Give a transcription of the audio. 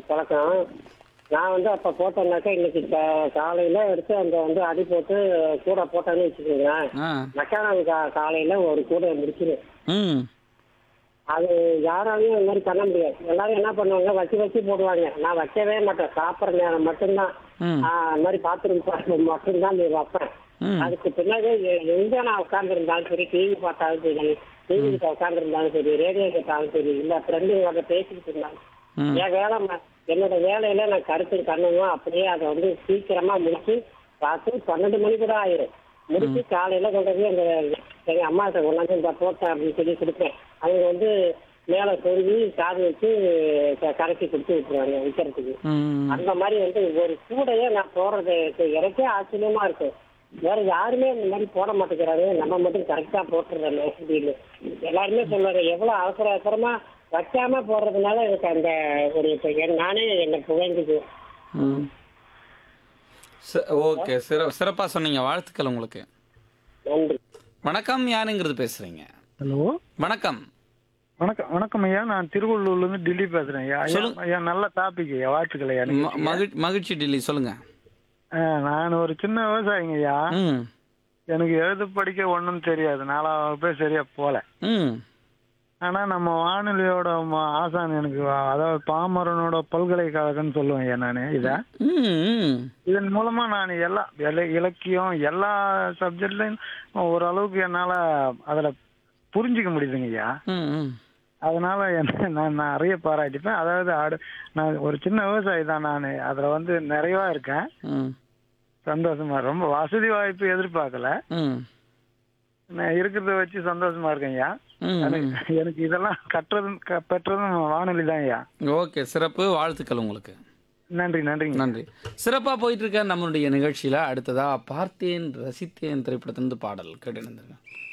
பழக்கம் நான் வந்து அப்போ போட்டேன்னாக்கா இன்னைக்கு கா- காலையில எடுத்து அந்த வந்து அடி போட்டு கூட போட்டேன்னு வச்சுக்கோங்களேன் ஆ மக்கானால் கா காலையில ஒரு கூட முடிச்சிடும் ம் அது யாராலையும் இந்த மாதிரி பண்ண முடியாது எல்லாரும் என்ன பண்ணுவாங்க வச்சு வச்சு போடுவாங்க நான் வைக்கவே மாட்டேன் சாப்பிட்ற நேரம் மட்டும்தான் ம் ஆ, இந்த மாதிரி பாத்ரூம் மட்டும்தான் நீ வைப்பேன் ம் அதுக்கு பின்னாடி எ- எங்க நான் உட்கார்ந்துருந்தாலும் சரி டிவி பார்த்தாலும் சரி டிவி கிட்ட உட்கார்ந்துருந்தாலும் சரி ரேடியோ கேட்டாலும் சரி இல்ல ஃப்ரெண்டுங்களோட பேசிக்கிட்டு இருந்தாலும் ம் என் வேலை ம- என்னோட வேலையில நான் கருத்து கண்ணணும் அப்படியே அதை வந்து சீக்கிரமா முடிச்சு பார்த்து பன்னெண்டு மணி கூட ஆயிரும் முடிச்சு காலையில கொண்டு போய் அந்த எங்க அம்மாட்ட கொண்டாந்து இந்த போட்டேன் அப்படின்னு சொல்லி கொடுப்பேன் அவங்க வந்து மேலே சொருகி காது வச்சு க- கரைச்சி கொடுத்து விட்டுருவாங்க விற்கிறதுக்கு ம் அந்த மாதிரி வந்து ஒரு கூடையே நான் போடுறது எனக்கே ஆச்சரியமா இருக்கு வேற யாருமே இந்த மாதிரி போட மாட்டேங்கிறாங்க நம்ம மட்டும் கரெக்டா போட்டுறோம் அப்படின்னு எல்லாருமே சொல்லுவாங்க எவ்வளவு அவசர அவசரமா வைக்காம போடுறதுனால எனக்கு அந்த ஒரு இப்ப என் நானே என்னை புகழ்ந்துக்கு ம் ச- ஓகே சிற சிறப்பாக சொன்னீங்க வாழ்த்துக்கள் உங்களுக்கு நன்றி வணக்கம் யாருங்கிறது பேசுறீங்க ஹலோ வணக்கம் வணக்கம் வணக்கம் ஐயா நான் திருவள்ளூர்ல இருந்து டில்லி பேசுறேன் ஐயா ஐயா, சொல்லுங்க. ஐயா நல்ல டாபிக் ஐயா வாழ்த்துக்கள் ஐயா ம- நிகழ்ச்சிக்கு. மகிழ் மகிழ்ச்சி டில்லி சொல்லுங்க ஆ, நான் ஒரு சின்ன விவசாயிங்க ஐயா ம் எனக்கு எழுத படிக்க ஒன்றும் தெரியாது நாலாவது வகுப்பே சரியா போல ம் ஆனா நம்ம வானொலியோட ம- ஆசான் எனக்கு வ- அதாவது பாமரனோட பல்கலைக்கழகம்னு சொல்லுவேன் ஐயா நான் இதை ம் ம் இதன் மூலமா நான் எல்லா இல- இலக்கியம் எல்லா சப்ஜெக்ட்லையும் ஓரளவுக்கு என்னால அதுல புரிஞ்சுக்க முடியுதுங்க ஐயா ம் ம் அதனால என்ன நான் நிறைய பாராட்டிப்பேன் அதாவது அடு நான் ஒரு சின்ன விவசாயி தான் நான் அதில் வந்து நிறைவா இருக்கேன் ம் சந்தோஷமா ரொம்ப வசதி வாய்ப்பு எதிர்பார்க்கல ம் நான் இருக்கிறத வச்சு சந்தோஷமா இருக்கேன் ஐயா ம் எனக்கு எனக்கு இதெல்லாம் கட்டுறதும் க- பெற்றதும் வானொலி தான் ஐயா ஓகே சிறப்பு வாழ்த்துக்கள் உங்களுக்கு நன்றி நன்றிங்க நன்றி சிறப்பாக போயிட்டு இருக்க நம்மளுடைய நிகழ்ச்சியில் அடுத்ததா பார்த்தேன் ரசித்தேன் திரைப்படத்திலிருந்து பாடல் கேட்டு